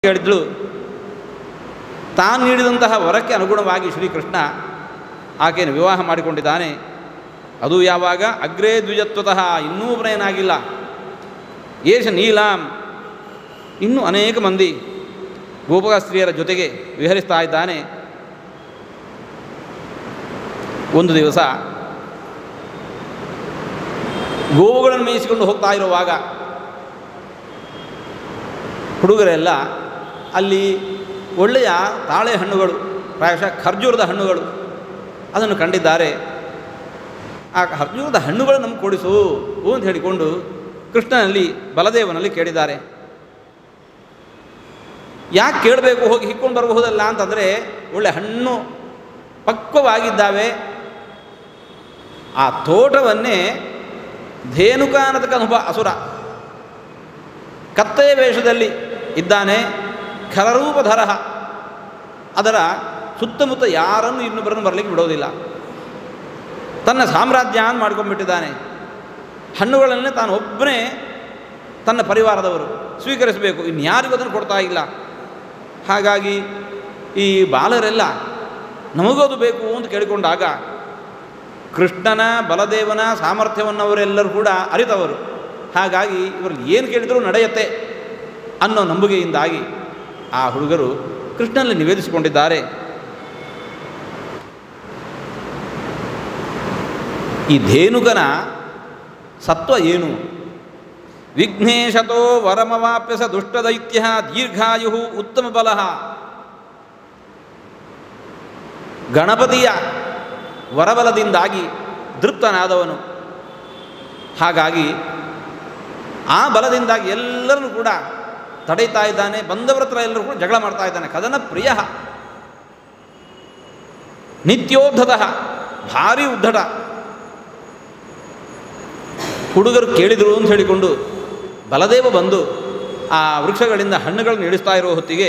ಹೇಳಿದ್ಳು ತಾನು ನೀಡಿದಂತಹ ವರಕ್ಕೆ ಅನುಗುಣವಾಗಿ ಶ್ರೀಕೃಷ್ಣ ಆಕೆಯನ್ನು ವಿವಾಹ ಮಾಡಿಕೊಂಡಿದ್ದಾನೆ ಅದು ಯಾವಾಗ ಅಗ್ರೇ ದ್ವಿಜತ್ವತಃ ಇನ್ನೂ ಉಪನಯನಾಗಿಲ್ಲ ಏಷ ನೀಲಾಂ ಇನ್ನೂ ಅನೇಕ ಮಂದಿ ಗೋಪಕ ಸ್ತ್ರೀಯರ ಜೊತೆಗೆ ವಿಹರಿಸ್ತಾ ಇದ್ದಾನೆ ಒಂದು ದಿವಸ ಗೋವುಗಳನ್ನು ಮೇಯಿಸಿಕೊಂಡು ಹೋಗ್ತಾ ಇರುವಾಗ ಹುಡುಗರೆಲ್ಲ ಅಲ್ಲಿ ಒಳ್ಳೆಯ ತಾಳೆ ಹಣ್ಣುಗಳು ಪ್ರಾಯಶಃ ಖರ್ಜೂರದ ಹಣ್ಣುಗಳು ಅದನ್ನು ಕಂಡಿದ್ದಾರೆ ಆ ಖರ್ಜೂರದ ಹಣ್ಣುಗಳು ನಮ್ಗೆ ಕೊಡಿಸು ಅಂತ ಹೇಳಿಕೊಂಡು ಕೃಷ್ಣನಲ್ಲಿ ಬಲದೇವನಲ್ಲಿ ಕೇಳಿದ್ದಾರೆ ಯಾಕೆ ಕೇಳಬೇಕು ಹೋಗಿ ಹಿಕ್ಕೊಂಡು ಬರಬಹುದಲ್ಲ ಅಂತಂದರೆ ಒಳ್ಳೆ ಹಣ್ಣು ಪಕ್ವವಾಗಿದ್ದಾವೆ ಆ ತೋಟವನ್ನೇ ಧೇನುಕ ಅನ್ನತಕ್ಕಂಥ ಅಸುರ ಕತ್ತೆಯ ವೇಷದಲ್ಲಿ ಇದ್ದಾನೆ ಖರರೂಪಧರ ಅದರ ಸುತ್ತಮುತ್ತ ಯಾರನ್ನು ಇನ್ನೊಬ್ಬರನ್ನು ಬರಲಿಕ್ಕೆ ಬಿಡೋದಿಲ್ಲ ತನ್ನ ಸಾಮ್ರಾಜ್ಯ ಅಂತ ಮಾಡ್ಕೊಂಡ್ಬಿಟ್ಟಿದ್ದಾನೆ ಹಣ್ಣುಗಳನ್ನೇ ತಾನು ಒಬ್ಬನೇ ತನ್ನ ಪರಿವಾರದವರು ಸ್ವೀಕರಿಸಬೇಕು ಇನ್ಯಾರಿಗೂ ಅದನ್ನು ಕೊಡ್ತಾ ಇಲ್ಲ ಹಾಗಾಗಿ ಈ ಬಾಲರೆಲ್ಲ ನಮಗೋದು ಬೇಕು ಅಂತ ಕೇಳಿಕೊಂಡಾಗ ಕೃಷ್ಣನ ಬಲದೇವನ ಸಾಮರ್ಥ್ಯವನ್ನು ಅವರೆಲ್ಲರೂ ಕೂಡ ಅರಿತವರು ಹಾಗಾಗಿ ಇವರಲ್ಲಿ ಏನು ಕೇಳಿದರೂ ನಡೆಯುತ್ತೆ ಅನ್ನೋ ನಂಬಿಕೆಯಿಂದಾಗಿ ಆ ಹುಡುಗರು ಕೃಷ್ಣನಲ್ಲಿ ನಿವೇದಿಸಿಕೊಂಡಿದ್ದಾರೆ ಈ ಧೇನುಕನ ಸತ್ವ ಏನು ವಿಘ್ನೇಶತೋ ವರಮವಾಪ್ಯ ಸ ದುಷ್ಟದೈತ್ಯ ದೀರ್ಘಾಯು ಉತ್ತಮ ಬಲ ಗಣಪತಿಯ ವರಬಲದಿಂದಾಗಿ ದೃಪ್ತನಾದವನು ಹಾಗಾಗಿ ಆ ಬಲದಿಂದಾಗಿ ಎಲ್ಲರನ್ನು ಕೂಡ ತಡೀತಾ ಇದ್ದಾನೆ ಬಂದವರ ಹತ್ರ ಎಲ್ಲರೂ ಕೂಡ ಜಗಳ ಮಾಡ್ತಾ ಇದ್ದಾನೆ ಕದನ ಪ್ರಿಯ ನಿತ್ಯೋದ್ಧತ ಭಾರಿ ಉದ್ಧಟ ಹುಡುಗರು ಕೇಳಿದರು ಅಂತ ಹೇಳಿಕೊಂಡು ಬಲದೇವ ಬಂದು ಆ ವೃಕ್ಷಗಳಿಂದ ಹಣ್ಣುಗಳನ್ನು ಇಳಿಸ್ತಾ ಇರುವ ಹೊತ್ತಿಗೆ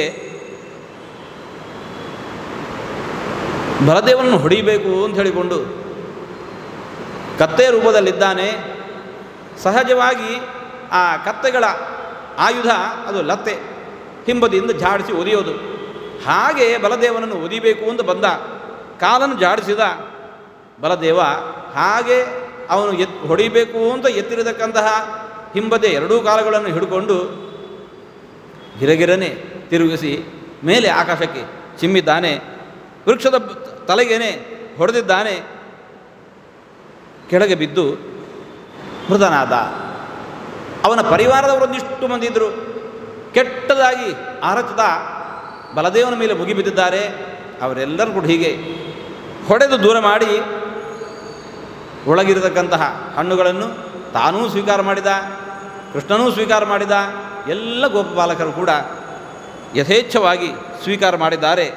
ಬಲದೇವನನ್ನು ಹೊಡಿಬೇಕು ಅಂತ ಹೇಳಿಕೊಂಡು ಕತ್ತೆ ರೂಪದಲ್ಲಿದ್ದಾನೆ ಸಹಜವಾಗಿ ಆ ಕತ್ತೆಗಳ ಆಯುಧ ಅದು ಲತ್ತೆ ಹಿಂಬದಿಯಿಂದ ಜಾಡಿಸಿ ಒದಿಯೋದು ಹಾಗೆ ಬಲದೇವನನ್ನು ಒದಿಬೇಕು ಅಂತ ಬಂದ ಕಾಲನ್ನು ಜಾಡಿಸಿದ ಬಲದೇವ ಹಾಗೆ ಅವನು ಎತ್ ಹೊಡಿಬೇಕು ಅಂತ ಎತ್ತಿರತಕ್ಕಂತಹ ಹಿಂಬದಿ ಎರಡೂ ಕಾಲಗಳನ್ನು ಹಿಡ್ಕೊಂಡು ಗಿರಗಿರನೆ ತಿರುಗಿಸಿ ಮೇಲೆ ಆಕಾಶಕ್ಕೆ ಚಿಮ್ಮಿದ್ದಾನೆ ವೃಕ್ಷದ ಬ- ತಲೆಗೇನೆ ಹೊಡೆದಿದ್ದಾನೆ ಕೆಳಗೆ ಬಿದ್ದು ಮೃತನಾದ ಅವನ ಪರಿವಾರದವರೊಂದಿಷ್ಟು ಮಂದಿ ಇದ್ದರು ಕೆಟ್ಟದಾಗಿ ಆರಚದ ಬಲದೇವನ ಮೇಲೆ ಮುಗಿಬಿದ್ದಿದ್ದಾರೆ ಅವರೆಲ್ಲರೂ ಕೂಡ ಹೀಗೆ ಹೊಡೆದು ದೂರ ಮಾಡಿ ಒಳಗಿರತಕ್ಕಂತಹ ಹಣ್ಣುಗಳನ್ನು ತಾನೂ ಸ್ವೀಕಾರ ಮಾಡಿದ ಕೃಷ್ಣನೂ ಸ್ವೀಕಾರ ಮಾಡಿದ ಎಲ್ಲ ಗೋಪಪಾಲಕರು ಕೂಡ ಯಥೇಚ್ಛವಾಗಿ ಸ್ವೀಕಾರ ಮಾಡಿದ್ದಾರೆ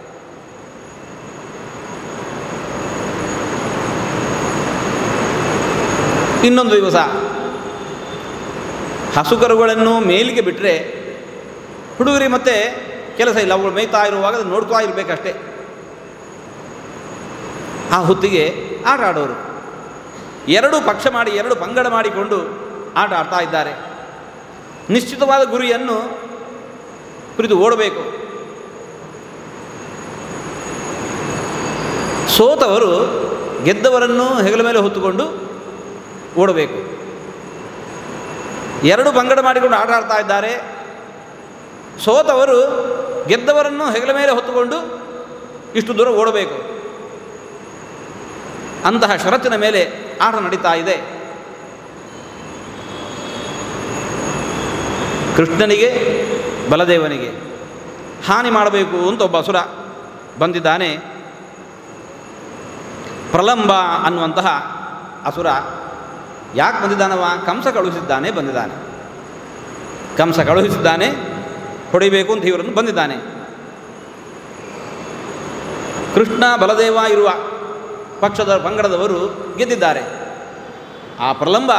ಇನ್ನೊಂದು ದಿವಸ ಹಸುಕರುಗಳನ್ನು ಮೇಲಿಗೆ ಬಿಟ್ಟರೆ ಹುಡುಗರಿಗೆ ಮತ್ತೆ ಕೆಲಸ ಇಲ್ಲ ಅವಳು ಮೇಯ್ತಾ ಇರುವಾಗ ಅದನ್ನು ನೋಡ್ತಾ ಇರಬೇಕಷ್ಟೇ ಆ ಹೊತ್ತಿಗೆ ಆಟ ಆಡೋರು ಎರಡು ಪಕ್ಷ ಮಾಡಿ ಎರಡು ಪಂಗಡ ಮಾಡಿಕೊಂಡು ಆಟ ಆಡ್ತಾ ಇದ್ದಾರೆ ನಿಶ್ಚಿತವಾದ ಗುರಿಯನ್ನು ಕುರಿತು ಓಡಬೇಕು ಸೋತವರು ಗೆದ್ದವರನ್ನು ಹೆಗಲ ಮೇಲೆ ಹೊತ್ತುಕೊಂಡು ಓಡಬೇಕು ಎರಡು ಪಂಗಡ ಮಾಡಿಕೊಂಡು ಆಟ ಆಡ್ತಾ ಇದ್ದಾರೆ ಸೋತವರು ಗೆದ್ದವರನ್ನು ಹೆಗಲ ಮೇಲೆ ಹೊತ್ತುಕೊಂಡು ಇಷ್ಟು ದೂರ ಓಡಬೇಕು ಅಂತಹ ಷರತ್ತಿನ ಮೇಲೆ ಆಟ ನಡೀತಾ ಇದೆ ಕೃಷ್ಣನಿಗೆ ಬಲದೇವನಿಗೆ ಹಾನಿ ಮಾಡಬೇಕು ಅಂತ ಒಬ್ಬ ಅಸುರ ಬಂದಿದ್ದಾನೆ ಪ್ರಲಂಬ ಅನ್ನುವಂತಹ ಅಸುರ ಯಾಕೆ ಬಂದಿದ್ದಾನವ ಕಂಸ ಕಳುಹಿಸಿದ್ದಾನೆ ಬಂದಿದ್ದಾನೆ ಕಂಸ ಕಳುಹಿಸಿದ್ದಾನೆ ಹೊಡಿಬೇಕು ಅಂತ ಇವರನ್ನು ಬಂದಿದ್ದಾನೆ ಕೃಷ್ಣ ಬಲದೇವ ಇರುವ ಪಕ್ಷದ ಪಂಗಡದವರು ಗೆದ್ದಿದ್ದಾರೆ ಆ ಪ್ರಲಂಬ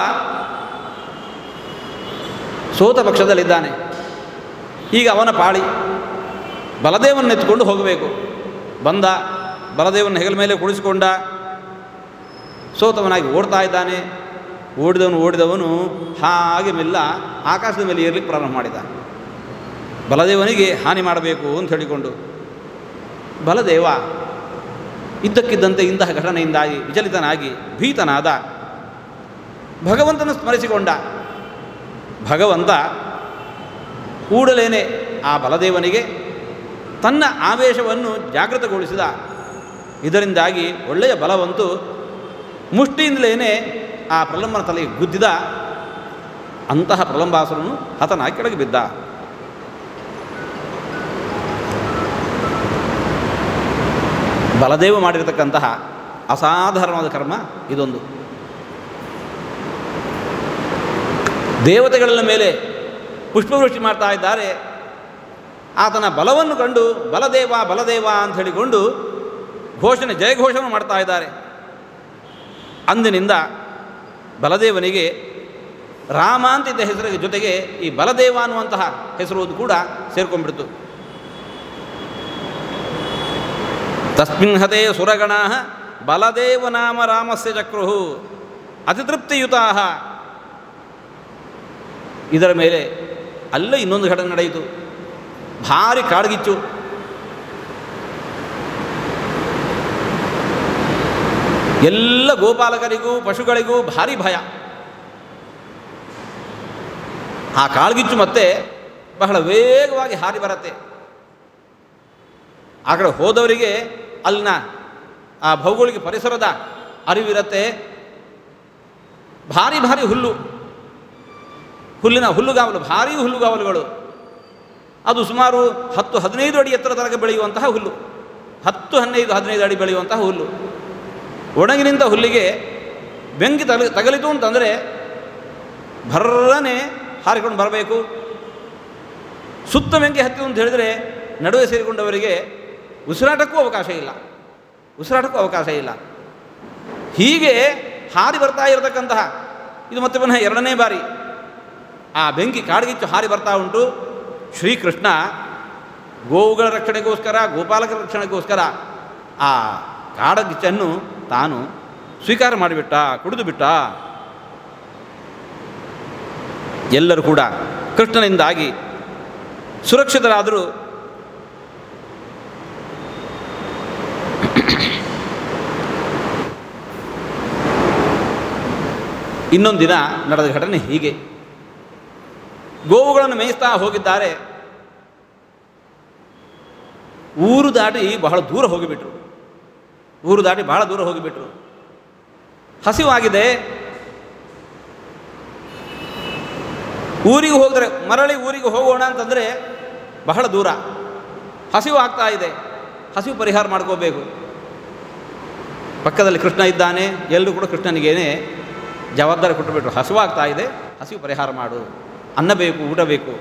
ಸೋತ ಪಕ್ಷದಲ್ಲಿದ್ದಾನೆ ಈಗ ಅವನ ಪಾಳಿ ಬಲದೇವನ್ನ ಎತ್ಕೊಂಡು ಹೋಗಬೇಕು ಬಂದ ಬಲದೇವನ ಹೆಗಲ ಮೇಲೆ ಕುಳಿಸಿಕೊಂಡ ಸೋತವನಾಗಿ ಓಡ್ತಾ ಇದ್ದಾನೆ ಓಡಿದವನು ಓಡಿದವನು ಹಾಗೆ ಮೆಲ್ಲ ಆಕಾಶದ ಮೇಲೆ ಏರ್ಲಿಕ್ಕೆ ಪ್ರಾರಂಭ ಮಾಡಿದ ಬಲದೇವನಿಗೆ ಹಾನಿ ಮಾಡಬೇಕು ಅಂತ ಹೇಳಿಕೊಂಡು ಬಲದೇವ ಇದ್ದಕ್ಕಿದ್ದಂತೆ ಇಂತಹ ಘಟನೆಯಿಂದಾಗಿ ವಿಚಲಿತನಾಗಿ ಭೀತನಾದ ಭಗವಂತನ ಸ್ಮರಿಸಿಕೊಂಡ ಭಗವಂತ ಕೂಡಲೇನೆ ಆ ಬಲದೇವನಿಗೆ ತನ್ನ ಆವೇಶವನ್ನು ಜಾಗೃತಗೊಳಿಸಿದ ಇದರಿಂದಾಗಿ ಒಳ್ಳೆಯ ಬಲವಂತು ಮುಷ್ಟಿಯಿಂದಲೇ ಆ ಪ್ರಲಂಬನ ತಲೆಗೆ ಗುದ್ದಿದ ಅಂತಹ ಪ್ರಲಂಬಾಸುರನು ಹತನಾಗಿ ಕೆಳಗೆ ಬಿದ್ದ ಬಲದೇವ ಮಾಡಿರತಕ್ಕಂತಹ ಅಸಾಧಾರಣವಾದ ಕರ್ಮ ಇದೊಂದು ದೇವತೆಗಳ ಮೇಲೆ ಪುಷ್ಪವೃಷ್ಟಿ ಮಾಡ್ತಾ ಇದ್ದಾರೆ ಆತನ ಬಲವನ್ನು ಕಂಡು ಬಲದೇವ ಬಲದೇವ ಅಂತ ಹೇಳಿಕೊಂಡು ಘೋಷಣೆ ಜಯಘೋಷವನ್ನು ಮಾಡ್ತಾ ಇದ್ದಾರೆ ಅಂದಿನಿಂದ ಬಲದೇವನಿಗೆ ರಾಮ ಅಂತಿದ್ದ ಹೆಸರಿಗೆ ಜೊತೆಗೆ ಈ ಬಲದೇವ ಅನ್ನುವಂತಹ ಹೆಸರು ಕೂಡ ಸೇರ್ಕೊಂಡ್ಬಿಡ್ತು ತಸ್ಮಿನ್ ಹತೆ ಸುರಗಣಾ ಬಲದೇವ ನಾಮ ರಾಮಸ್ಯ ಚಕ್ರು ಅತಿತೃಪ್ತಿಯುತಾ ಇದರ ಮೇಲೆ ಅಲ್ಲೇ ಇನ್ನೊಂದು ಘಟನೆ ನಡೆಯಿತು ಭಾರಿ ಕಾಡ್ಗಿಚ್ಚು ಎಲ್ಲ ಗೋಪಾಲಕರಿಗೂ ಪಶುಗಳಿಗೂ ಭಾರಿ ಭಯ ಆ ಕಾಳ್ಗಿಚ್ಚು ಮತ್ತೆ ಬಹಳ ವೇಗವಾಗಿ ಹಾರಿ ಬರುತ್ತೆ ಆ ಕಡೆ ಹೋದವರಿಗೆ ಅಲ್ಲಿನ ಆ ಭೌಗೋಳಿಕ ಪರಿಸರದ ಅರಿವಿರತ್ತೆ ಭಾರಿ ಭಾರಿ ಹುಲ್ಲು ಹುಲ್ಲಿನ ಹುಲ್ಲುಗಾವಲು ಭಾರೀ ಹುಲ್ಲುಗಾವಲುಗಳು ಅದು ಸುಮಾರು ಹತ್ತು ಹದಿನೈದು ಅಡಿ ಎತ್ತರ ತನಕ ಬೆಳೆಯುವಂತಹ ಹುಲ್ಲು ಹತ್ತು ಹದಿನೈದು ಹದಿನೈದು ಅಡಿ ಬೆಳೆಯುವಂತಹ ಹುಲ್ಲು ಒಣಗಿ ನಿಂತ ಹುಲ್ಲಿಗೆ ಬೆಂಕಿ ತಗಲಿ ತಗಲಿತು ಅಂತಂದರೆ ಭರ್ರನೆ ಹಾರಿಕೊಂಡು ಬರಬೇಕು ಸುತ್ತ ಬೆಂಕಿ ಹತ್ತಿತು ಅಂತ ಹೇಳಿದರೆ ನಡುವೆ ಸೇರಿಕೊಂಡವರಿಗೆ ಉಸಿರಾಟಕ್ಕೂ ಅವಕಾಶ ಇಲ್ಲ ಉಸಿರಾಟಕ್ಕೂ ಅವಕಾಶ ಇಲ್ಲ ಹೀಗೆ ಹಾರಿ ಬರ್ತಾ ಇರತಕ್ಕಂತಹ ಇದು ಮತ್ತೆ ಪುನಃ ಎರಡನೇ ಬಾರಿ ಆ ಬೆಂಕಿ ಕಾಡ್ಗಿಚ್ಚು ಹಾರಿ ಬರ್ತಾ ಉಂಟು ಶ್ರೀಕೃಷ್ಣ ಗೋವುಗಳ ರಕ್ಷಣೆಗೋಸ್ಕರ ಗೋಪಾಲಕರ ರಕ್ಷಣೆಗೋಸ್ಕರ ಆ ಕಾಡಗಿಚ್ಚನ್ನು ತಾನು ಸ್ವೀಕಾರ ಮಾಡಿಬಿಟ್ಟ ಕುಡಿದು ಬಿಟ್ಟ ಎಲ್ಲರೂ ಕೂಡ ಕೃಷ್ಣನಿಂದಾಗಿ ಸುರಕ್ಷಿತರಾದರೂ ಇನ್ನೊಂದು ದಿನ ನಡೆದ ಘಟನೆ ಹೀಗೆ ಗೋವುಗಳನ್ನು ಮೇಯಿಸ್ತಾ ಹೋಗಿದ್ದಾರೆ ಊರು ದಾಟಿ ಬಹಳ ದೂರ ಹೋಗಿಬಿಟ್ರು ಊರು ದಾಟಿ ಬಹಳ ದೂರ ಹೋಗಿಬಿಟ್ರು ಹಸಿವಾಗಿದೆ ಊರಿಗೆ ಹೋದರೆ ಮರಳಿ ಊರಿಗೆ ಹೋಗೋಣ ಅಂತಂದರೆ ಬಹಳ ದೂರ ಹಸಿವು ಆಗ್ತಾ ಇದೆ ಹಸಿವು ಪರಿಹಾರ ಮಾಡ್ಕೋಬೇಕು ಪಕ್ಕದಲ್ಲಿ ಕೃಷ್ಣ ಇದ್ದಾನೆ ಎಲ್ಲರೂ ಕೂಡ ಕೃಷ್ಣನಿಗೇನೆ ಜವಾಬ್ದಾರಿ ಕೊಟ್ಟುಬಿಟ್ರು ಹಸಿವಾಗ್ತಾ ಇದೆ ಹಸಿವು ಪರಿಹಾರ ಮಾಡು ಅನ್ನ ಬೇಕು ಊಟ ಬೇಕು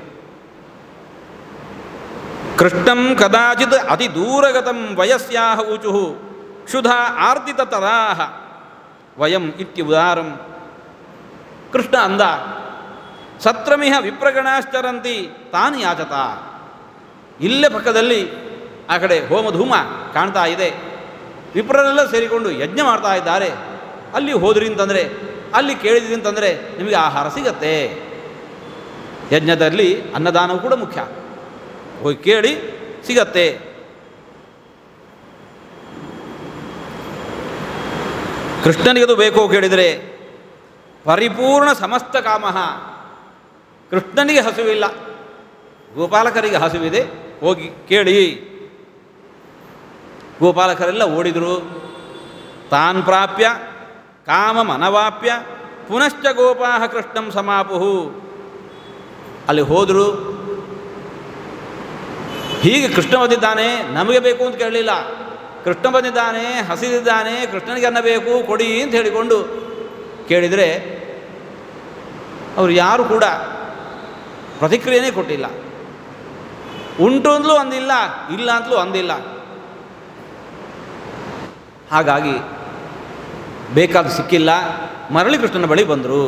ಕೃಷ್ಣಂ ಕದಾಚಿತ್ ಅತಿ ದೂರಗತಂ ವಯಸ್ಯಾಹ ಊಚು ಕ್ಷುಧಾ ಆರ್ದಿತತರಾಹ ವಯಂ ಇತ್ಯುದಾರಂ ಕೃಷ್ಣ ಅಂದ ಸತ್ರಮಿಹ ವಿಪ್ರಗಣಾಶ್ಚರಂತಿ ತಾನು ಯಾಚತ ಇಲ್ಲೇ ಪಕ್ಕದಲ್ಲಿ ಆ ಕಡೆ ಹೋಮಧೂಮ ಕಾಣ್ತಾ ಇದೆ ವಿಪ್ರರೆಲ್ಲ ಸೇರಿಕೊಂಡು ಯಜ್ಞ ಮಾಡ್ತಾ ಇದ್ದಾರೆ ಅಲ್ಲಿ ಹೋದ್ರಿ ಅಂತಂದರೆ ಅಲ್ಲಿ ಕೇಳಿದ್ರಿ ಅಂತಂದರೆ ನಿಮಗೆ ಆಹಾರ ಸಿಗತ್ತೆ ಯಜ್ಞದಲ್ಲಿ ಅನ್ನದಾನವು ಕೂಡ ಮುಖ್ಯ ಹೋಗಿ ಕೇಳಿ ಸಿಗತ್ತೆ ಕೃಷ್ಣನಿಗದು ಬೇಕು ಕೇಳಿದರೆ ಪರಿಪೂರ್ಣ ಸಮಸ್ತ ಕಾಮಃ ಕೃಷ್ಣನಿಗೆ ಹಸುವಿಲ್ಲ ಗೋಪಾಲಕರಿಗೆ ಹಸುವಿದೆ ಹೋಗಿ ಕೇಳಿ ಗೋಪಾಲಕರೆಲ್ಲ ಓಡಿದರು ತಾನ್ ಪ್ರಾಪ್ಯ ಕಾಮಮನವಾಪ್ಯ ಪುನಶ್ಚ ಗೋಪಾಹ ಕೃಷ್ಣಂ ಸಮಾಪುಹು ಅಲ್ಲಿ ಹೋದರು ಹೀಗೆ ಕೃಷ್ಣ ಬಂದಿದ್ದಾನೆ ನಮಗೆ ಬೇಕು ಅಂತ ಕೇಳಲಿಲ್ಲ ಕೃಷ್ಣ ಬಂದಿದ್ದಾನೆ ಹಸಿದಿದ್ದಾನೆ ಕೃಷ್ಣನಿಗೆ ಅನ್ನ ಬೇಕು ಕೊಡಿ ಅಂತ ಹೇಳಿಕೊಂಡು ಕೇಳಿದರೆ ಅವರು ಯಾರು ಕೂಡ ಪ್ರತಿಕ್ರಿಯೆನೇ ಕೊಟ್ಟಿಲ್ಲ ಉಂಟು ಅಂತಲೂ ಅಂದಿಲ್ಲ ಇಲ್ಲ ಅಂತಲೂ ಅಂದಿಲ್ಲ ಹಾಗಾಗಿ ಬೇಕಾದ ಸಿಕ್ಕಿಲ್ಲ ಮರಳಿ ಕೃಷ್ಣನ ಬಳಿ ಬಂದರು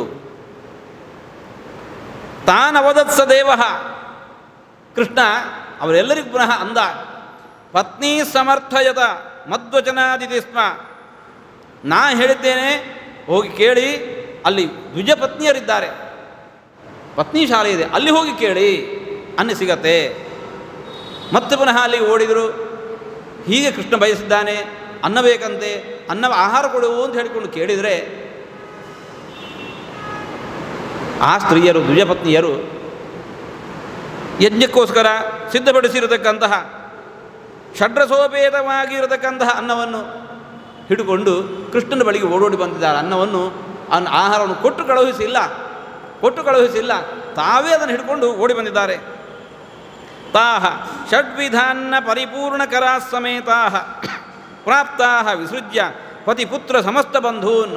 ತಾನವದತ್ಸ ದೇವ ಕೃಷ್ಣ ಅವರೆಲ್ಲರಿಗೂ ಪುನಃ ಅಂದ ಪತ್ನಿ ಸಮರ್ಥಯತ ಮದ್ವಚನಾದಿತಿ ಸ್ಮ ನಾ ಹೇಳಿದ್ದೇನೆ ಹೋಗಿ ಕೇಳಿ ಅಲ್ಲಿ ದ್ವಿಜ ಪತ್ನಿಯರಿದ್ದಾರೆ ಪತ್ನಿ ಶಾಲೆ ಇದೆ ಅಲ್ಲಿ ಹೋಗಿ ಕೇಳಿ ಅನ್ನ ಸಿಗತ್ತೆ ಮತ್ತೆ ಪುನಃ ಅಲ್ಲಿಗೆ ಓಡಿದರು ಹೀಗೆ ಕೃಷ್ಣ ಬಯಸಿದ್ದಾನೆ ಅನ್ನ ಬೇಕಂತೆ ಅನ್ನ ಆಹಾರ ಕೊಡುವು ಅಂತ ಹೇಳಿಕೊಂಡು ಕೇಳಿದರೆ ಆ ಸ್ತ್ರೀಯರು ದ್ವಿಜಪತ್ನಿಯರು ಯಜ್ಞಕ್ಕೋಸ್ಕರ ಸಿದ್ಧಪಡಿಸಿರತಕ್ಕಂತಹ ಷಡ್ರಸೋಪೇತವಾಗಿರತಕ್ಕಂತಹ ಅನ್ನವನ್ನು ಹಿಡುಕೊಂಡು ಕೃಷ್ಣನ ಬಳಿಗೆ ಓಡೋಡಿ ಬಂದಿದ್ದಾರೆ ಅನ್ನವನ್ನು ಅನ್ನ ಆಹಾರವನ್ನು ಕೊಟ್ಟು ಕಳುಹಿಸಿಲ್ಲ ಕೊಟ್ಟು ಕಳುಹಿಸಿಲ್ಲ ತಾವೇ ಅದನ್ನು ಹಿಡ್ಕೊಂಡು ಓಡಿ ಬಂದಿದ್ದಾರೆ ತಾಹ ಷಡ್ವಿಧಾನ್ನ ಪರಿಪೂರ್ಣಕರಾ ಸಮೇತಾ ಪ್ರಾಪ್ತಾ ವಿಸೃಜ್ಯ ಪತಿಪುತ್ರ ಸಮಸ್ತ ಬಂಧೂನ್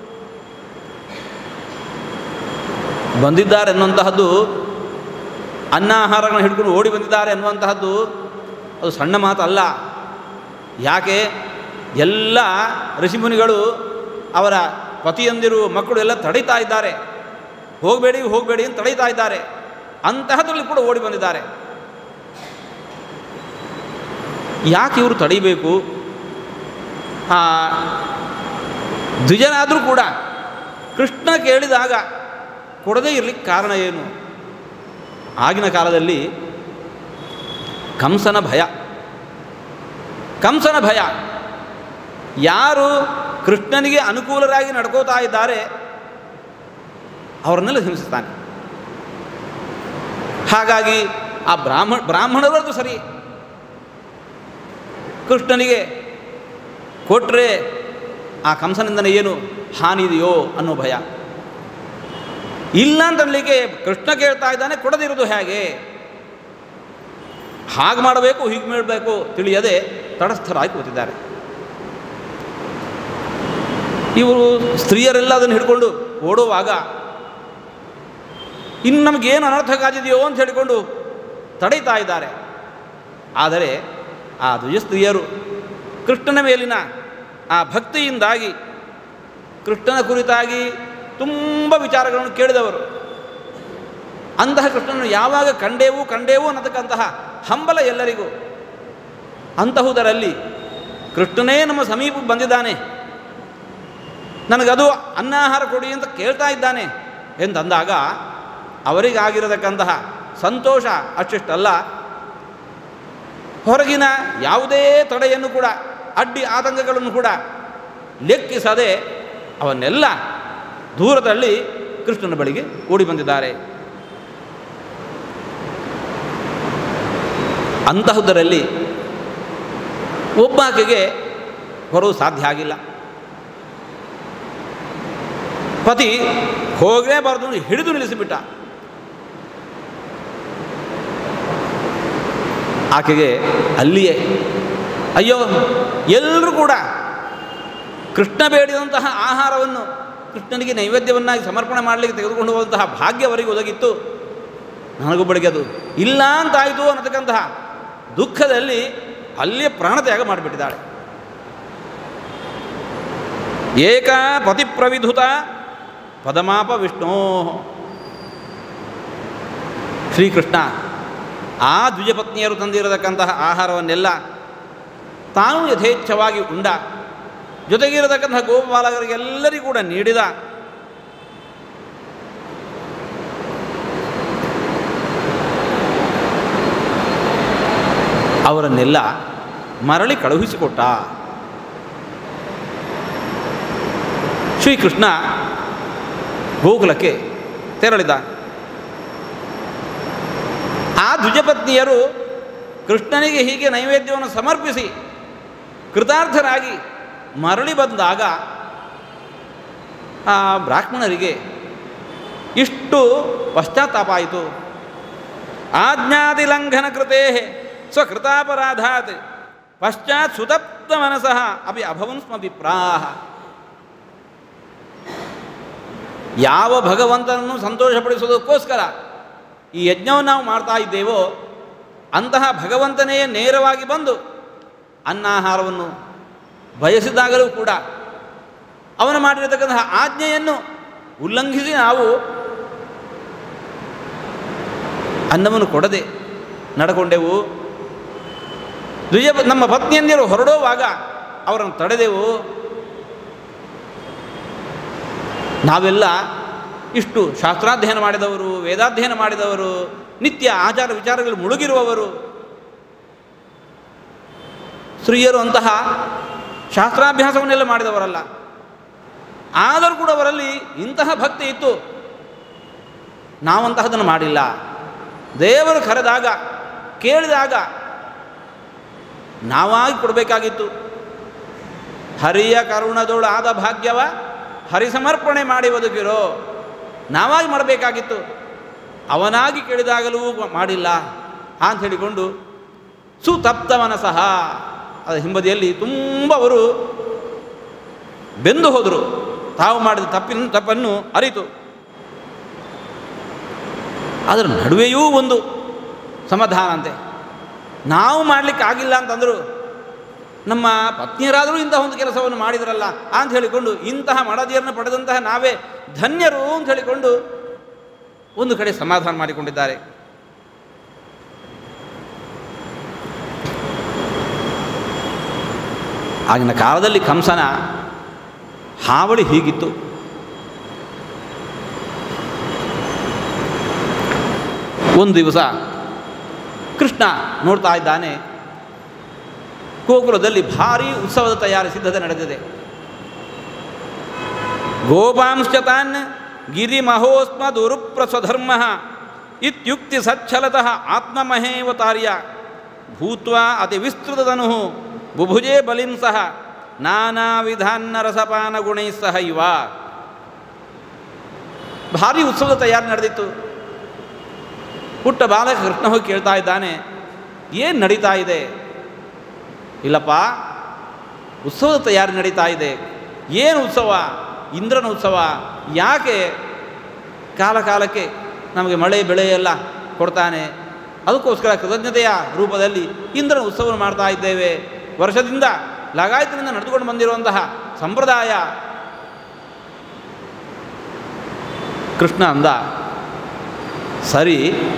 ಬಂದಿದ್ದಾರೆ ಅನ್ನುವಂತಹದ್ದು ಅನ್ನ ಆಹಾರಗಳನ್ನು ಹಿಡ್ಕೊಂಡು ಓಡಿ ಬಂದಿದ್ದಾರೆ ಅನ್ನುವಂತಹದ್ದು ಅದು ಸಣ್ಣ ಮಾತಲ್ಲ ಯಾಕೆ ಎಲ್ಲ ಋಷಿಮುನಿಗಳು ಅವರ ಪತಿಯಂದಿರು ಮಕ್ಕಳು ಎಲ್ಲ ತಡೀತಾ ಇದ್ದಾರೆ ಹೋಗಬೇಡಿ ಹೋಗಬೇಡಿ ಅಂತ ತಡೀತಾ ಇದ್ದಾರೆ ಅಂತಹದ್ರಲ್ಲಿ ಕೂಡ ಓಡಿ ಬಂದಿದ್ದಾರೆ ಯಾಕೆ ಇವರು ತಡಿಬೇಕು ಆ ದ್ವಿಜನಾದರೂ ಕೂಡ ಕೃಷ್ಣ ಕೇಳಿದಾಗ ಕೊಡದೇ ಇರಲಿಕ್ಕೆ ಕಾರಣ ಏನು ಆಗಿನ ಕಾಲದಲ್ಲಿ ಕಂಸನ ಭಯ ಕಂಸನ ಭಯ ಯಾರು ಕೃಷ್ಣನಿಗೆ ಅನುಕೂಲರಾಗಿ ನಡ್ಕೋತಾ ಇದ್ದಾರೆ ಅವರನ್ನೆಲ್ಲ ಹಿಂಸಿಸ್ತಾನೆ ಹಾಗಾಗಿ ಆ ಬ್ರಾಹ್ಮಣ ಬ್ರಾಹ್ಮಣರದ್ದು ಸರಿ ಕೃಷ್ಣನಿಗೆ ಕೊಟ್ಟರೆ ಆ ಕಂಸನಿಂದನೇ ಏನು ಹಾನಿ ಇದೆಯೋ ಅನ್ನೋ ಭಯ ಇಲ್ಲ ಅಂತನ್ಲಿಕ್ಕೆ ಕೃಷ್ಣ ಕೇಳ್ತಾ ಇದ್ದಾನೆ ಕೊಡದಿರೋದು ಹೇಗೆ ಹಾಗೆ ಮಾಡಬೇಕು ಹೀಗೆ ಮಾಡಬೇಕು ತಿಳಿಯದೆ ತಟಸ್ಥರಾಗಿ ಕೂತಿದ್ದಾರೆ ಇವರು ಸ್ತ್ರೀಯರೆಲ್ಲ ಅದನ್ನು ಹಿಡ್ಕೊಂಡು ಓಡುವಾಗ ಇನ್ನು ನಮಗೇನು ಅನರ್ಥಕ್ಕಾಗಿದೆಯೋ ಅಂತ ಹೇಳಿಕೊಂಡು ತಡೀತಾ ಇದ್ದಾರೆ ಆದರೆ ಆ ದ್ವಿಜ ಸ್ತ್ರೀಯರು ಕೃಷ್ಣನ ಮೇಲಿನ ಆ ಭಕ್ತಿಯಿಂದಾಗಿ ಕೃಷ್ಣನ ಕುರಿತಾಗಿ ತುಂಬ ವಿಚಾರಗಳನ್ನು ಕೇಳಿದವರು ಅಂತಹ ಕೃಷ್ಣನನ್ನು ಯಾವಾಗ ಕಂಡೇವು ಕಂಡೇವು ಅನ್ನತಕ್ಕಂತಹ ಹಂಬಲ ಎಲ್ಲರಿಗೂ ಅಂತಹುದರಲ್ಲಿ ಕೃಷ್ಣನೇ ನಮ್ಮ ಸಮೀಪ ಬಂದಿದ್ದಾನೆ ನನಗದು ಅನ್ನಾಹಾರ ಕೊಡಿ ಅಂತ ಕೇಳ್ತಾ ಇದ್ದಾನೆ ಎಂದಂದಾಗ ಅವರಿಗಾಗಿರತಕ್ಕಂತಹ ಸಂತೋಷ ಅಷ್ಟಿಷ್ಟಲ್ಲ ಹೊರಗಿನ ಯಾವುದೇ ತಡೆಯನ್ನು ಕೂಡ ಅಡ್ಡಿ ಆತಂಕಗಳನ್ನು ಕೂಡ ಲೆಕ್ಕಿಸದೆ ಅವನ್ನೆಲ್ಲ ದೂರದಲ್ಲಿ ಕೃಷ್ಣನ ಬಳಿಗೆ ಓಡಿ ಬಂದಿದ್ದಾರೆ ಅಂತಹುದರಲ್ಲಿ ಒಬ್ಬಾಕೆಗೆ ಬರೋದು ಸಾಧ್ಯ ಆಗಿಲ್ಲ ಪತಿ ಹೋಗಲೇಬಾರ್ದು ಅಂತ ಹಿಡಿದು ನಿಲ್ಲಿಸಿಬಿಟ್ಟ ಆಕೆಗೆ ಅಲ್ಲಿಯೇ ಅಯ್ಯೋ ಎಲ್ಲರೂ ಕೂಡ ಕೃಷ್ಣ ಬೇಡಿದಂತಹ ಆಹಾರವನ್ನು ಕೃಷ್ಣನಿಗೆ ನೈವೇದ್ಯವನ್ನಾಗಿ ಸಮರ್ಪಣೆ ಮಾಡಲಿಕ್ಕೆ ತೆಗೆದುಕೊಂಡು ಹೋದಂತಹ ಭಾಗ್ಯ ಅವರಿಗೆ ಒದಗಿತ್ತು ನನಗೊಬ್ಬಳಿಗೆ ಅದು ಇಲ್ಲ ಅಂತಾಯಿತು ಅನ್ನತಕ್ಕಂತಹ ದುಃಖದಲ್ಲಿ ಅಲ್ಲಿಯೇ ಪ್ರಾಣತ್ಯಾಗ ಮಾಡಿಬಿಟ್ಟಿದ್ದಾಳೆ ಏಕ ಪತಿಪ್ರವಿಧುತ ಪದಮಾಪ ವಿಷ್ಣೋ ಶ್ರೀಕೃಷ್ಣ ಆ ದ್ವಿಜಪತ್ನಿಯರು ತಂದಿರತಕ್ಕಂತಹ ಆಹಾರವನ್ನೆಲ್ಲ ತಾನು ಯಥೇಚ್ಛವಾಗಿ ಉಂಡ ಜೊತೆಗಿರತಕ್ಕಂತಹ ಗೋಪಾಲಕರಿಗೆಲ್ಲರಿಗೂ ಕೂಡ ನೀಡಿದ ಅವರನ್ನೆಲ್ಲ ಮರಳಿ ಕಳುಹಿಸಿಕೊಟ್ಟ ಶ್ರೀಕೃಷ್ಣ ಗೋಕುಲಕ್ಕೆ ತೆರಳಿದ ಆ ದ್ವಿಜಪತ್ನಿಯರು ಕೃಷ್ಣನಿಗೆ ಹೀಗೆ ನೈವೇದ್ಯವನ್ನು ಸಮರ್ಪಿಸಿ ಕೃತಾರ್ಥರಾಗಿ ಮರಳಿ ಬಂದಾಗ ಆ ಬ್ರಾಹ್ಮಣರಿಗೆ ಇಷ್ಟು ಪಶ್ಚಾತ್ತಾಪ ಆಯಿತು ಆಜ್ಞಾದಿಲಂಘನ ಕೃತೇ ಸ್ವಕೃತಾಪರಾಧಾತ್ ಪಶ್ಚಾತ್ ಸುತಪ್ತ ಮನಸಃ ಅಪಿ ಅಭವನ್ ಸ್ಮ ವಿಪ್ರಾಹ ಯಾವ ಭಗವಂತನನ್ನು ಸಂತೋಷಪಡಿಸೋದಕ್ಕೋಸ್ಕರ ಈ ಯಜ್ಞವನ್ನು ನಾವು ಮಾಡ್ತಾ ಇದ್ದೇವೋ ಅಂತಹ ಭಗವಂತನೇ ನೇರವಾಗಿ ಬಂದು ಅನ್ನಾಹಾರವನ್ನು ಬಯಸಿದಾಗಲೂ ಕೂಡ ಅವನು ಮಾಡಿರತಕ್ಕಂತಹ ಆಜ್ಞೆಯನ್ನು ಉಲ್ಲಂಘಿಸಿ ನಾವು ಅನ್ನವನ್ನು ಕೊಡದೆ ನಡ್ಕೊಂಡೆವು ದ್ವಿಜ ನಮ್ಮ ಪತ್ನಿಯಂದಿರು ಹೊರಡುವಾಗ ಅವರನ್ನು ತಡೆದೆವು ನಾವೆಲ್ಲ ಇಷ್ಟು ಶಾಸ್ತ್ರಾಧ್ಯಯನ ಮಾಡಿದವರು ವೇದಾಧ್ಯಯನ ಮಾಡಿದವರು ನಿತ್ಯ ಆಚಾರ ವಿಚಾರಗಳು ಮುಳುಗಿರುವವರು ಸ್ತ್ರೀಯರು ಅಂತಹ ಶಾಸ್ತ್ರಾಭ್ಯಾಸವನ್ನೆಲ್ಲ ಮಾಡಿದವರಲ್ಲ ಆದರೂ ಕೂಡ ಅವರಲ್ಲಿ ಇಂತಹ ಭಕ್ತಿ ಇತ್ತು ನಾವಂತಹದನ್ನು ಮಾಡಿಲ್ಲ ದೇವರು ಕರೆದಾಗ ಕೇಳಿದಾಗ ನಾವಾಗಿ ಕೊಡಬೇಕಾಗಿತ್ತು ಹರಿಯ ಕರುಣದೋಳು ಆದ ಭಾಗ್ಯವ ಹರಿಸಮರ್ಪಣೆ ಮಾಡಿ ಬದುಕಿರೋ ನಾವಾಗಿ ಮಾಡಬೇಕಾಗಿತ್ತು ಅವನಾಗಿ ಕೇಳಿದಾಗಲೂ ಮಾಡಿಲ್ಲ ಅಂತ ಹೇಳಿಕೊಂಡು ಸುತಪ್ತವನ ಸಹ ಅದರ ಹಿಂಬದಿಯಲ್ಲಿ ತುಂಬ ಅವರು ಬೆಂದು ಹೋದರು ತಾವು ಮಾಡಿದ ತಪ್ಪಿನ ತಪ್ಪನ್ನು ಅರಿತು ಅದರ ನಡುವೆಯೂ ಒಂದು ಸಮಾಧಾನ ಅಂತೆ ನಾವು ಮಾಡಲಿಕ್ಕೆ ಆಗಿಲ್ಲ ಅಂತಂದರು ನಮ್ಮ ಪತ್ನಿಯರಾದರೂ ಇಂತಹ ಒಂದು ಕೆಲಸವನ್ನು ಮಾಡಿದ್ರಲ್ಲ ಅಂತ ಹೇಳಿಕೊಂಡು ಇಂತಹ ಮಡದಿಯರನ್ನು ಪಡೆದಂತಹ ನಾವೇ ಧನ್ಯರು ಅಂತ ಹೇಳಿಕೊಂಡು ಒಂದು ಕಡೆ ಸಮಾಧಾನ ಮಾಡಿಕೊಂಡಿದ್ದಾರೆ ಆಗಿನ ಕಾಲದಲ್ಲಿ ಕಂಸನ ಹಾವಳಿ ಹೀಗಿತ್ತು ಒಂದು ದಿವಸ ಕೃಷ್ಣ ನೋಡ್ತಾ ಇದ್ದಾನೆ ಗೋಕುಲದಲ್ಲಿ ಭಾರೀ ಉತ್ಸವದ ತಯಾರಿ ಸಿದ್ಧತೆ ನಡೆದಿದೆ ಗೋಪಾಂಶ್ಚತಾನ್ ಗಿರಿಮಹೋಸ್ಮ ದುರುಪ್ರಸ್ವಧರ್ಮ ಇತ್ಯುಕ್ತಿ ಸಚ್ಛಲತಃ ಆತ್ಮಮಹೇವತಾರ್ಯ ಭೂತ್ವಾ ಅತಿ ವಿಸ್ತೃತದನು ಬುಭುಜೇ ಬಲಿಂ ಸಹ ನಾನಾ ವಿಧಾನ್ನ ರಸಪಾನ ಗುಣೈ ಸಹ ಇವ ಭಾರಿ ಉತ್ಸವದ ತಯಾರಿ ನಡೆದಿತ್ತು ಪುಟ್ಟ ಬಾಲಕ ಕೃಷ್ಣ ಹೋಗಿ ಕೇಳ್ತಾ ಇದ್ದಾನೆ ಏನು ನಡೀತಾ ಇದೆ ಇಲ್ಲಪ್ಪ ಉತ್ಸವದ ತಯಾರಿ ನಡೀತಾ ಇದೆ ಏನು ಉತ್ಸವ ಇಂದ್ರನ ಉತ್ಸವ ಯಾಕೆ ಕಾಲ ಕಾಲಕ್ಕೆ ನಮಗೆ ಮಳೆ ಬೆಳೆ ಎಲ್ಲ ಕೊಡ್ತಾನೆ ಅದಕ್ಕೋಸ್ಕರ ಕೃತಜ್ಞತೆಯ ರೂಪದಲ್ಲಿ ಇಂದ್ರನ ಉತ್ಸವವನ್ನು ಮಾಡ್ತಾ ಇದ್ದೇವೆ ವರ್ಷದಿಂದ ಲಗಾಯತಿನಿಂದ ನಡೆದುಕೊಂಡು ಬಂದಿರುವಂತಹ ಸಂಪ್ರದಾಯ ಕೃಷ್ಣ ಅಂದ ಸರಿ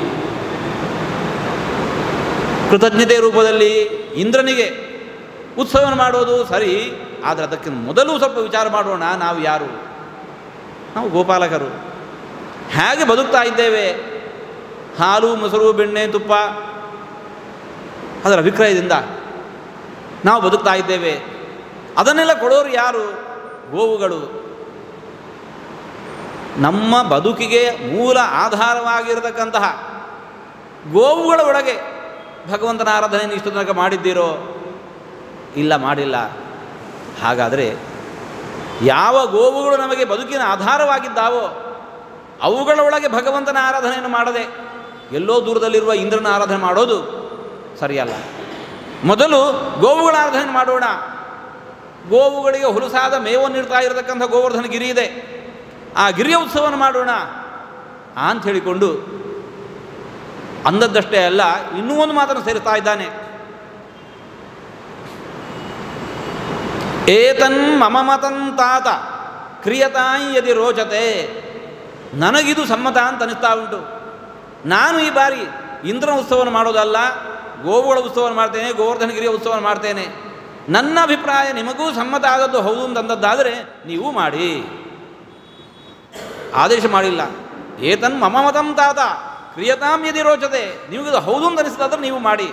ಕೃತಜ್ಞತೆ ರೂಪದಲ್ಲಿ ಇಂದ್ರನಿಗೆ ಉತ್ಸವವನ್ನು ಮಾಡೋದು ಸರಿ ಆದರೆ ಅದಕ್ಕೆ ಮೊದಲು ಸ್ವಲ್ಪ ವಿಚಾರ ಮಾಡೋಣ ನಾವು ಯಾರು ನಾವು ಗೋಪಾಲಕರು ಹೇಗೆ ಬದುಕ್ತಾ ಇದ್ದೇವೆ ಹಾಲು ಮೊಸರು ಬೆಣ್ಣೆ ತುಪ್ಪ ಅದರ ವಿಕ್ರಯದಿಂದ ನಾವು ಬದುಕ್ತಾ ಇದ್ದೇವೆ ಅದನ್ನೆಲ್ಲ ಕೊಡೋರು ಯಾರು ಗೋವುಗಳು ನಮ್ಮ ಬದುಕಿಗೆ ಮೂಲ ಆಧಾರವಾಗಿರತಕ್ಕಂತಹ ಗೋವುಗಳ ಒಳಗೆ ಭಗವಂತನ ಆರಾಧನೆಯನ್ನು ಇಷ್ಟು ತನಕ ಮಾಡಿದ್ದೀರೋ ಇಲ್ಲ ಮಾಡಿಲ್ಲ ಹಾಗಾದರೆ ಯಾವ ಗೋವುಗಳು ನಮಗೆ ಬದುಕಿನ ಆಧಾರವಾಗಿದ್ದಾವೋ ಅವುಗಳ ಒಳಗೆ ಭಗವಂತನ ಆರಾಧನೆಯನ್ನು ಮಾಡದೆ ಎಲ್ಲೋ ದೂರದಲ್ಲಿರುವ ಇಂದ್ರನ ಆರಾಧನೆ ಮಾಡೋದು ಸರಿಯಲ್ಲ ಮೊದಲು ಗೋವುಗಳ ಆರಾಧನೆ ಮಾಡೋಣ ಗೋವುಗಳಿಗೆ ಹುಲುಸಾದ ಮೇವನ್ನು ನೀಡ್ತಾ ಇರತಕ್ಕಂಥ ಗೋವರ್ಧನ ಗಿರಿ ಇದೆ ಆ ಗಿರಿಯ ಉತ್ಸವವನ್ನು ಮಾಡೋಣ ಅಂತ ಹೇಳಿಕೊಂಡು ಅಂದದ್ದಷ್ಟೇ ಅಲ್ಲ ಇನ್ನೂ ಒಂದು ಮಾತನ್ನು ಸೇರಿಸ್ತಾ ಇದ್ದಾನೆ ಏತನ್ ಮಮ ಮತಂತಾತ ಕ್ರಿಯತಾಯಿ ಯದಿ ರೋಚತೆ ನನಗಿದು ಸಮ್ಮತ ಅಂತ ಅನಿಸ್ತಾ ಉಂಟು ನಾನು ಈ ಬಾರಿ ಇಂದ್ರನ ಉತ್ಸವವನ್ನು ಮಾಡೋದಲ್ಲ ಗೋವುಗಳ ಉತ್ಸವವನ್ನು ಮಾಡ್ತೇನೆ ಗೋವರ್ಧನಗಿರಿಯ ಉತ್ಸವವನ್ನು ಮಾಡ್ತೇನೆ ನನ್ನ ಅಭಿಪ್ರಾಯ ನಿಮಗೂ ಸಮ್ಮತ ಆದದ್ದು ಹೌದು ಅಂತಂದದ್ದಾದರೆ ನೀವು ಮಾಡಿ ಆದೇಶ ಮಾಡಿಲ್ಲ ಏತನ್ ಮಮ ಮತಂ ತಾತ ಕ್ರಿಯತಾಂ ಯದಿ ರೋಚತೆ ನಿಮಗಿದು ಹೌದು ಅಂತ ಅನಿಸಿದಾದ್ರೆ ನೀವು ಮಾಡಿ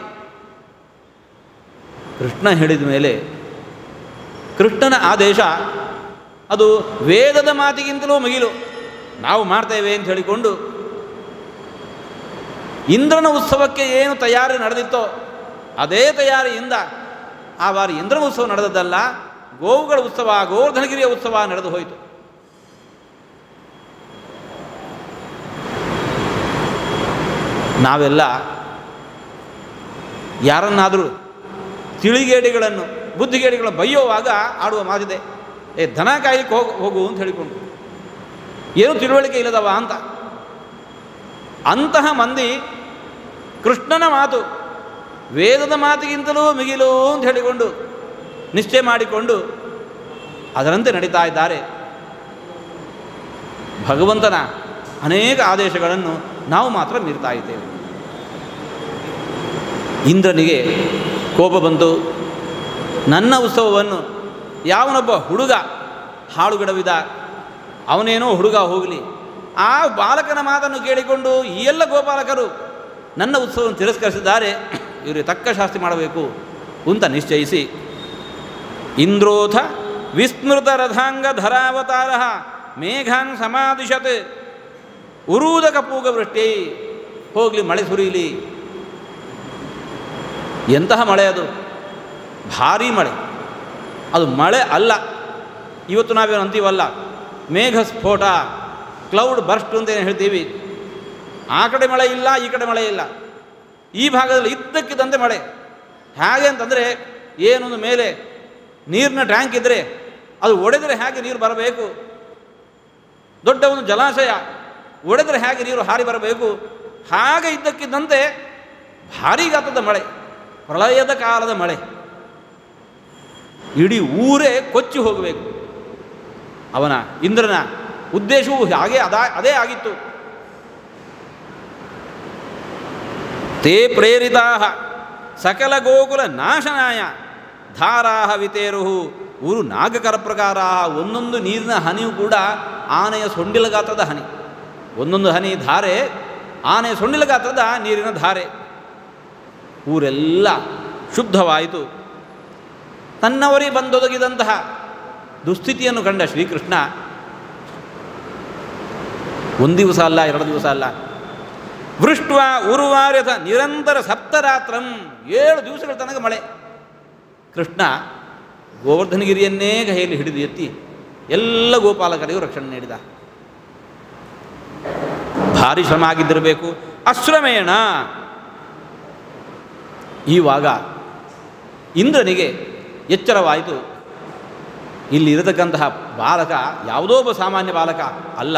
ಕೃಷ್ಣ ಹೇಳಿದ ಮೇಲೆ ಕೃಷ್ಣನ ಆದೇಶ ಅದು ವೇದದ ಮಾತಿಗಿಂತಲೂ ಮಿಗಿಲು ನಾವು ಮಾಡ್ತೇವೆ ಅಂತ ಹೇಳಿಕೊಂಡು ಇಂದ್ರನ ಉತ್ಸವಕ್ಕೆ ಏನು ತಯಾರಿ ನಡೆದಿತ್ತೋ ಅದೇ ತಯಾರಿಯಿಂದ ಆ ಬಾರಿ ಇಂದ್ರನ ಉತ್ಸವ ನಡೆದದ್ದಲ್ಲ ಗೋವುಗಳ ಉತ್ಸವ ಗೋವರ್ಧನಗಿರಿಯ ಉತ್ಸವ ನಡೆದು ಹೋಯಿತು ನಾವೆಲ್ಲ ಯಾರನ್ನಾದರೂ ತಿಳಿಗೇಡಿಗಳನ್ನು ಬುದ್ಧಿಗೇಡಿಗಳನ್ನು ಬೈಯೋವಾಗ ಆಡುವ ಮಾತಿದೆ ಏ ದನ ಕಾಯ್ಲಿಕ್ಕೆ ಹೋಗು ಹೋಗು ಅಂತ ಹೇಳಿಕೊಂಡು ಏನು ತಿಳುವಳಿಕೆ ಇಲ್ಲದವ ಅಂತ ಅಂತಹ ಮಂದಿ ಕೃಷ್ಣನ ಮಾತು ವೇದದ ಮಾತಿಗಿಂತಲೂ ಮಿಗಿಲು ಅಂತ ಹೇಳಿಕೊಂಡು ನಿಶ್ಚಯ ಮಾಡಿಕೊಂಡು ಅದರಂತೆ ನಡೀತಾ ಇದ್ದಾರೆ ಭಗವಂತನ ಅನೇಕ ಆದೇಶಗಳನ್ನು ನಾವು ಮಾತ್ರ ಮೀರ್ತಾ ಇದ್ದೇವೆ ಇಂದ್ರನಿಗೆ ಕೋಪ ಬಂತು ನನ್ನ ಉತ್ಸವವನ್ನು ಯಾವನೊಬ್ಬ ಹುಡುಗ ಹಾಳುಗಿಡವಿದ ಅವನೇನೋ ಹುಡುಗ ಹೋಗಲಿ ಆ ಬಾಲಕನ ಮಾತನ್ನು ಕೇಳಿಕೊಂಡು ಈ ಎಲ್ಲ ಗೋಪಾಲಕರು ನನ್ನ ಉತ್ಸವವನ್ನು ತಿರಸ್ಕರಿಸಿದ್ದಾರೆ ಇವರಿಗೆ ತಕ್ಕ ಶಾಸ್ತಿ ಮಾಡಬೇಕು ಅಂತ ನಿಶ್ಚಯಿಸಿ ಇಂದ್ರೋಥ ವಿಸ್ಮೃತ ರಥಾಂಗ ಧರಾವತಾರ ಮೇಘಾನ್ ಸಮಾದಿಶತ್ ಉರೂದಕ ಪೂಗ ವೃಷ್ಟಿ ಹೋಗಲಿ ಮಳೆ ಸುರೀಲಿ ಎಂತಹ ಮಳೆ ಅದು ಭಾರೀ ಮಳೆ ಅದು ಮಳೆ ಅಲ್ಲ ಇವತ್ತು ನಾವೇನು ಅಂತೀವಲ್ಲ ಮೇಘ ಸ್ಫೋಟ ಕ್ಲೌಡ್ ಬರ್ಸ್ಟ್ ಅಂತ ಏನು ಹೇಳ್ತೀವಿ ಆ ಕಡೆ ಮಳೆ ಇಲ್ಲ ಈ ಕಡೆ ಮಳೆ ಇಲ್ಲ ಈ ಭಾಗದಲ್ಲಿ ಇದ್ದಕ್ಕಿದ್ದಂತೆ ಮಳೆ ಹೇಗೆ ಅಂತಂದರೆ ಏನೊಂದು ಮೇಲೆ ನೀರಿನ ಟ್ಯಾಂಕ್ ಇದ್ದರೆ ಅದು ಒಡೆದರೆ ಹೇಗೆ ನೀರು ಬರಬೇಕು ದೊಡ್ಡ ಒಂದು ಜಲಾಶಯ ಒಡೆದರೆ ಹೇಗೆ ನೀರು ಹಾರಿ ಬರಬೇಕು ಹಾಗೆ ಇದ್ದಕ್ಕಿದ್ದಂತೆ ಭಾರೀ ಗಾತ್ರದ ಮಳೆ ಪ್ರಳಯದ ಕಾಲದ ಮಳೆ ಇಡೀ ಊರೇ ಕೊಚ್ಚಿ ಹೋಗಬೇಕು ಅವನ ಇಂದ್ರನ ಉದ್ದೇಶವು ಹಾಗೆ ಅದಾ ಅದೇ ಆಗಿತ್ತು ತೇ ಪ್ರೇರಿತಾ ಸಕಲ ಗೋಕುಲ ನಾಶನಾಯ ಧಾರಾ ವಿತೇರು ಊರು ನಾಗಕರ ಪ್ರಕಾರ ಒಂದೊಂದು ನೀರಿನ ಹನಿಯೂ ಕೂಡ ಆನೆಯ ಸೊಂಡಿಲ ಗಾತ್ರದ ಹನಿ ಒಂದೊಂದು ಹನಿ ಧಾರೆ ಆನೆಯ ಸೊಂಡಿಲ ಗಾತ್ರದ ನೀರಿನ ಧಾರೆ ಊರೆಲ್ಲ ಶುದ್ಧವಾಯಿತು ತನ್ನವರಿಗೆ ಬಂದೊದಗಿದಂತಹ ದುಸ್ಥಿತಿಯನ್ನು ಕಂಡ ಶ್ರೀಕೃಷ್ಣ ಒಂದು ದಿವಸ ಅಲ್ಲ ಎರಡು ದಿವಸ ಅಲ್ಲ ವೃಷ್ಟ್ವ ಉರುವಾರ್ಯಥ ನಿರಂತರ ಸಪ್ತರಾತ್ರಂ ಏಳು ದಿವಸಗಳ ತನಕ ಮಳೆ ಕೃಷ್ಣ ಗೋವರ್ಧನಗಿರಿಯನ್ನೇ ಕೈಯಲ್ಲಿ ಹಿಡಿದು ಎತ್ತಿ ಎಲ್ಲ ಗೋಪಾಲಕರಿಗೂ ರಕ್ಷಣೆ ನೀಡಿದ ಭಾರಿ ಶ್ರಮ ಆಗಿದ್ದಿರಬೇಕು ಅಶ್ರಮೇಣ ಈವಾಗ ಇಂದ್ರನಿಗೆ ಎಚ್ಚರವಾಯಿತು ಇಲ್ಲಿ ಇರತಕ್ಕಂತಹ ಬಾಲಕ ಯಾವುದೋ ಒಬ್ಬ ಸಾಮಾನ್ಯ ಬಾಲಕ ಅಲ್ಲ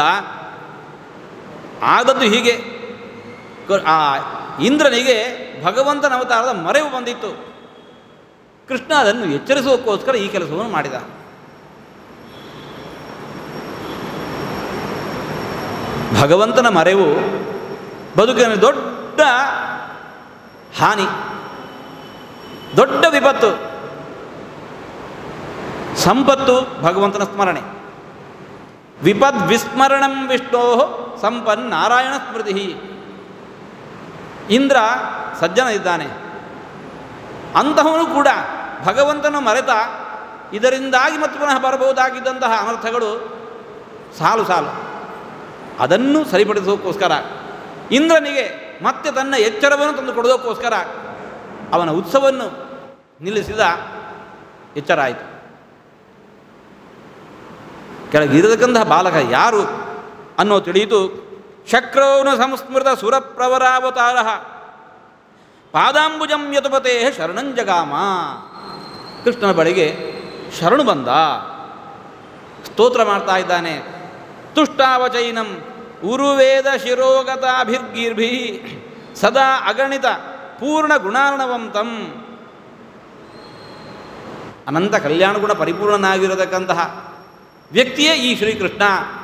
ಆದದ್ದು ಹೀಗೆ ಕ- ಆ ಇಂದ್ರನಿಗೆ ಭಗವಂತನ ಅವತಾರದ ಮರೆವು ಬಂದಿತ್ತು ಕೃಷ್ಣ ಅದನ್ನು ಎಚ್ಚರಿಸೋಕ್ಕೋಸ್ಕರ ಈ ಕೆಲಸವನ್ನು ಮಾಡಿದ ಭಗವಂತನ ಮರೆವು ಬದುಕಿನ ದೊಡ್ಡ ಹಾನಿ ದೊಡ್ಡ ವಿಪತ್ತು ಸಂಪತ್ತು ಭಗವಂತನ ಸ್ಮರಣೆ ವಿಪದ್ ವಿಸ್ಮರಣಂ ವಿಷ್ಣೋ ಸಂಪನ್ ನಾರಾಯಣ ಸ್ಮೃತಿ ಇಂದ್ರ ಸಜ್ಜನ ಇದ್ದಾನೆ ಅಂತಹವನು ಕೂಡ ಭಗವಂತನ ಮರೆತ ಇದರಿಂದಾಗಿ ಮತ್ತು ಪುನಃ ಬರಬಹುದಾಗಿದ್ದಂತಹ ಅನರ್ಥಗಳು ಸಾಲು ಸಾಲು ಅದನ್ನು ಸರಿಪಡಿಸೋಕ್ಕೋಸ್ಕರ ಇಂದ್ರನಿಗೆ ಮತ್ತೆ ತನ್ನ ಎಚ್ಚರವನ್ನು ತಂದು ಕೊಡೋದಕ್ಕೋಸ್ಕರ ಅವನ ಉತ್ಸವವನ್ನು ನಿಲ್ಲಿಸಿದ ಎಚ್ಚರ ಆಯಿತು ಕೆಳಗಿರತಕ್ಕಂತಹ ಬಾಲಕ ಯಾರು ಅನ್ನೋ ತಿಳಿಯಿತು ಶಕ್ರೌನ ಸಂಸ್ಮೃತ ಸುರಪ್ರವರಾವತಾರ ಪಾದಾಂಬುಜಂ ಯತುಪತೆ ಶರಣಂಜಗಾಮ ಕೃಷ್ಣನ ಬಳಿಗೆ ಶರಣು ಬಂದ ಸ್ತೋತ್ರ ಮಾಡ್ತಾ ಇದ್ದಾನೆ ತುಷ್ಟಾವಚೈನಂ ಉರುವೇದ ಶಿರೋಗತಾಭಿರ್ಗೀರ್ಭಿ ಸದಾ ಅಗಣಿತ ಪೂರ್ಣ ಗುಣಾರ್ಣವಂತಂ ಅನಂತ ಕಲ್ಯಾಣ ಗುಣ ಪರಿಪೂರ್ಣನಾಗಿರತಕ್ಕಂತಹ ವ್ಯಕ್ತಿಯೇ ಈ ಶ್ರೀಕೃಷ್ಣ